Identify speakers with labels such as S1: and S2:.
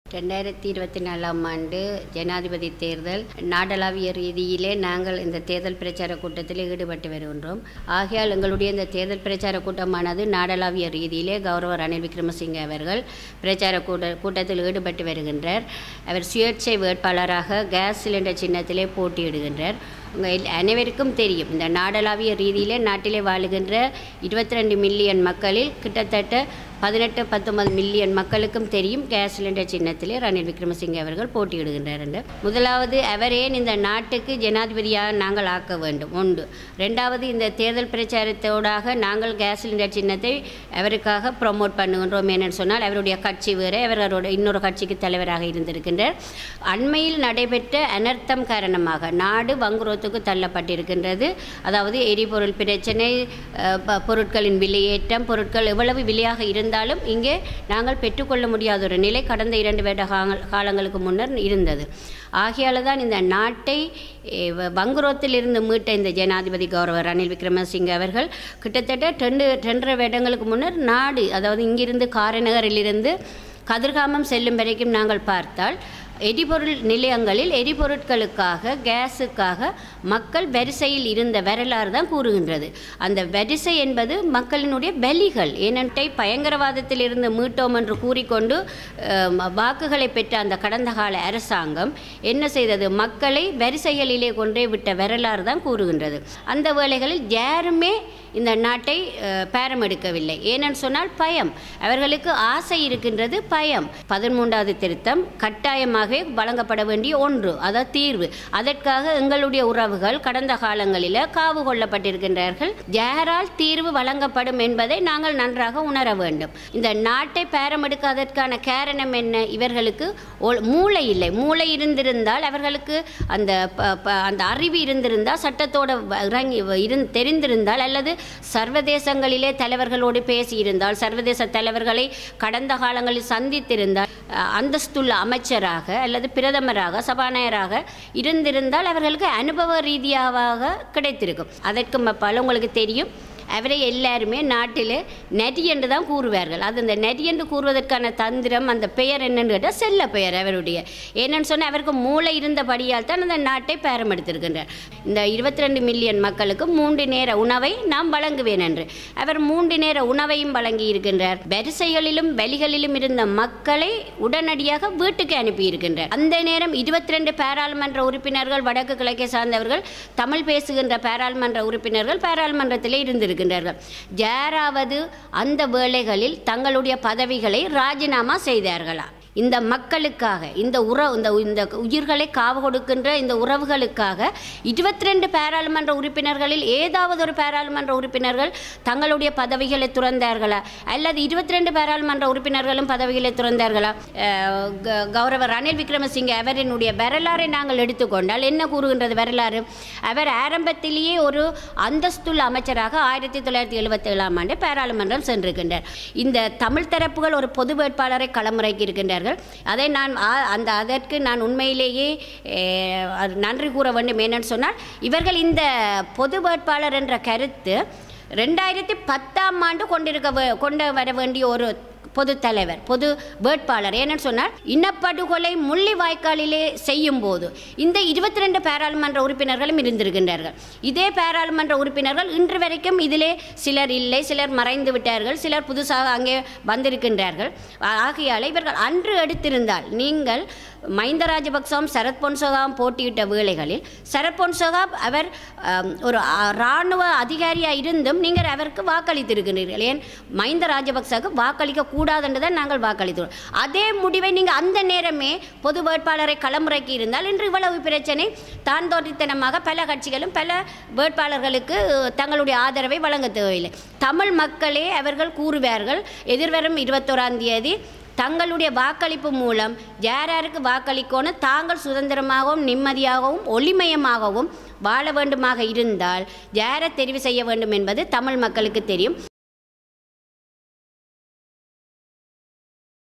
S1: ரெண்டாயிரத்தி இருபத்தி நாலாம் ஆண்டு ஜனாதிபதி தேர்தல் நாடளாவிய ரீதியிலே நாங்கள் இந்த தேர்தல் பிரச்சார கூட்டத்தில் ஈடுபட்டு வருகின்றோம் ஆகையால் எங்களுடைய இந்த தேர்தல் பிரச்சார கூட்டமானது நாடளாவிய ரீதியிலே கௌரவ ரணில் விக்ரமசிங்கே அவர்கள் பிரச்சார கூட்ட கூட்டத்தில் ஈடுபட்டு வருகின்றார் அவர் சுயேட்சை வேட்பாளராக கேஸ் சிலிண்டர் சின்னத்திலே போட்டியிடுகின்றார் உங்கள் அனைவருக்கும் தெரியும் இந்த நாடளாவிய ரீதியிலே நாட்டிலே வாழுகின்ற இருபத்தி ரெண்டு மில்லியன் மக்களில் கிட்டத்தட்ட பதினெட்டு பத்தொன்பது மில்லியன் மக்களுக்கும் தெரியும் கேஸ் சிலிண்டர் சின்னத்திலே ரணில் விக்ரமசிங்கே அவர்கள் போட்டியிடுகின்றார் என்று முதலாவது அவர் ஏன் இந்த நாட்டுக்கு ஜனாதிபதியாக நாங்கள் ஆக்க வேண்டும் ஒன்று ரெண்டாவது இந்த தேர்தல் பிரச்சாரத்தோடாக நாங்கள் கேஸ் சிலிண்டர் சின்னத்தை அவருக்காக ப்ரொமோட் பண்ணுகின்றோம் என்னன்னு சொன்னால் அவருடைய கட்சி வேறு அவரோட இன்னொரு கட்சிக்கு தலைவராக இருந்திருக்கின்றார் அண்மையில் நடைபெற்ற அனர்த்தம் காரணமாக நாடு வங்குரோத்துக்கு தள்ளப்பட்டிருக்கின்றது அதாவது எரிபொருள் பிரச்சனை அஹ், ப- பொருட்களின் விலையேற்றம் பொருட்கள் எவ்வளவு விலையாக இருந்தாலும் இங்கே நாங்கள் பெற்றுக்கொள்ள முடியாத ஒரு நிலை கடந்த இரண்டு வருட கால- காலங்களுக்கு முன்னர் இருந்தது ஆகையால் தான் இந்த நாட்டை eh, வ- வங்குரோத்திலிருந்து மீட்ட இந்த ஜனாதிபதி கௌரவ ரணில் விக்ரமசிங்கே அவர்கள் கிட்டத்தட்ட ரெண்டு ரெண்டரை வருடங்களுக்கு முன்னர் நாடு அதாவது இங்கிருந்து காரைநகரிலிருந்து கதிர்காமம் செல்லும் வரைக்கும் நாங்கள் பார்த்தால் எரிபொருள் நிலையங்களில் எரிபொருட்களுக்காக கேஸுக்காக மக்கள் வரிசையில் இருந்த வரலாறு தான் கூறுகின்றது அந்த வரிசை என்பது மக்களினுடைய பலிகள் ஏனென்றை பயங்கரவாதத்தில் இருந்து மீட்டோம் என்று கூறிக்கொண்டு அஹ், வாக்குகளை பெற்ற அந்த கடந்த கால அரசாங்கம் என்ன செய்தது மக்களை வரிசைகளிலே கொண்டே விட்ட வரலாறு தான் கூறுகின்றது அந்த வேளைகளில் யாருமே இந்த நாட்டை அஹ், பேரம் எடுக்கவில்லை ஏனென்று சொன்னால் பயம் அவர்களுக்கு ஆசை இருக்கின்றது பயம் பதிமூன்றாவது திருத்தம் கட்டாயமாகவே வழங்கப்பட வேண்டிய ஒன்று அதாவது தீர்வு அதற்காக எங்களுடைய உறவுகள் கடந்த காலங்களில் காவு கொள்ளப்பட்டிருக்கின்றார்கள் யாரால் தீர்வு வழங்கப்படும் என்பதை நாங்கள் நன்றாக உணர வேண்டும் இந்த நாட்டை பேரம் எடுக்காததற்கான காரணம் என்ன இவர்களுக்கு ஒ- மூளை இல்லை மூளை இருந்திருந்தால் அவர்களுக்கு அந்த ப- ப- அந்த அறிவு இருந்திருந்தால் சட்டத்தோட வ- இறங்கி இருந் தெரிந்திருந்தால் அல்லது சர்வதேசங்களிலே தலைவர்களோடு பேசியிருந்தால் சர்வதேச தலைவர்களை கடந்த காலங்களில் சந்தித்திருந்தால் அஹ், அந்தஸ்துள்ள அமைச்சராக அல்லது பிரதமராக சபாநாயகராக இருந்திருந்தால் அவர்களுக்கு அனுபவ ரீதியாக கிடைத்திருக்கும் அதற்கு மப்பால் உங்களுக்கு தெரியும் அவரை எல்லாருமே நாட்டில் நரி என்று தான் கூறுவார்கள் அது அந்த நரி என்று கூறுவதற்கான தந்திரம் அந்த பெயர் என்னன்னு கேட்டால் செல்ல பெயர் அவருடைய என்னன்னு சொன்னால் அவருக்கு மூளை இருந்தபடியால் தான் அந்த நாட்டை பேரம் எடுத்திருக்கின்றார் இந்த இருபத்தி ரெண்டு மில்லியன் மக்களுக்கு மூன்று நேர உணவை நாம் வழங்குவேன் என்று அவர் மூன்று நேர உணவையும் வழங்கி இருக்கின்றார் வரிசைகளிலும் வழிகளிலும் இருந்த மக்களை உடனடியாக வீட்டுக்கு அனுப்பி இருக்கின்றார் அந்த நேரம் இருபத்தி ரெண்டு பாராளுமன்ற உறுப்பினர்கள் வடக்கு கிழக்கை சார்ந்தவர்கள் தமிழ் பேசுகின்ற பாராளுமன்ற உறுப்பினர்கள் பாராளுமன்றத்திலே இருந்திருக்கின்றார்கள் யாராவது அந்த வேளைகளில் தங்களுடைய பதவிகளை ராஜினாமா செய்தார்களா இந்த மக்களுக்காக இந்த உற இந்த இந்த உயிர்களை காவு கொடுக்கின்ற இந்த உறவுகளுக்காக இருபத்தி ரெண்டு பாராளுமன்ற உறுப்பினர்களில் ஏதாவது ஒரு பாராளுமன்ற உறுப்பினர்கள் தங்களுடைய பதவிகளை துறந்தார்களா அல்லது இருபத்தி ரெண்டு பாராளுமன்ற உறுப்பினர்களும் பதவிகளை துறந்தார்களா அஹ் க- கௌரவ ரணில் விக்ரமசிங்கே அவரினுடைய வரலாறை நாங்கள் எடுத்துக்கொண்டால் என்ன கூறுகின்றது வரலாறு அவர் ஆரம்பத்திலேயே ஒரு அந்தஸ்துள்ள அமைச்சராக ஆயிரத்தி தொள்ளாயிரத்தி எழுபத்தி ஏழாம் ஆண்டு பாராளுமன்றம் சென்றிருக்கின்றார் இந்த தமிழ் தரப்புகள் ஒரு பொது வேட்பாளரை களமிறக்கி இருக்கின்றார்கள் அதை நான் ஆ- அந்த அதற்கு நான் உண்மையிலேயே eh, அது நன்றி கூற வேண்டும் என்னன்னு சொன்னால் இவர்கள் இந்த பொது வேட்பாளர் என்ற கருத்து ரெண்டாயிரத்தி பத்தாம் ஆண்டு கொண்டிருக்க வே- கொண்டு வர வேண்டிய ஒரு பொது தலைவர் பொது வேட்பாளர் ஏன்னு சொன்னால் இனப்படுகொலை முள்ளிவாய்க்காலிலே செய்யும் போது இந்த இருபத்தி ரெண்டு பாராளுமன்ற உறுப்பினர்களும் இருந்திருக்கின்றார்கள் இதே பாராளுமன்ற உறுப்பினர்கள் இன்று வரைக்கும் இதிலே சிலர் இல்லை சிலர் மறைந்து விட்டார்கள் சிலர் புதுசாக அங்கே வந்திருக்கின்றார்கள் ஆகையால் இவர்கள் அன்று எடுத்திருந்தால் நீங்கள் மஹிந்த ராஜபக்சவும் சரத் பொன்சோகாவும் போட்டியிட்ட வேளைகளில் சரத் பொன்சோகா அவர் ஆம், ஒரு ஆ- இராணுவ அதிகாரியாக இருந்தும் நீங்கள் அவருக்கு வாக்களித்திருக்கிறீர்கள் ஏன் மஹிந்த ராஜபக்சவுக்கு வாக்களிக்க கூடாதுன்னு தான் நாங்கள் வாக்களித்தோம் அதே முடிவை நீங்கள் அந்த நேரமே பொது வேட்பாளரை களமுறைக்கு இருந்தால் இன்று இவ்வளவு பிரச்சனை தான் தோற்றித்தனமாக பல கட்சிகளும் பல வேட்பாளர்களுக்கு தங்களுடைய ஆதரவை வழங்க தேவையில்லை தமிழ் மக்களே அவர்கள் கூறுவார்கள் எதிர்வரும் இருபத்தோராம் தேதி தங்களுடைய வாக்களிப்பு மூலம் யார் யாருக்கு வாக்களிக்கணும் தாங்கள் சுதந்திரமாகவும் நிம்மதியாகவும் ஒளிமயமாகவும் வாழ வேண்டுமாக இருந்தால் யாரை தெரிவு செய்ய வேண்டும் என்பது தமிழ் மக்களுக்கு தெரியும்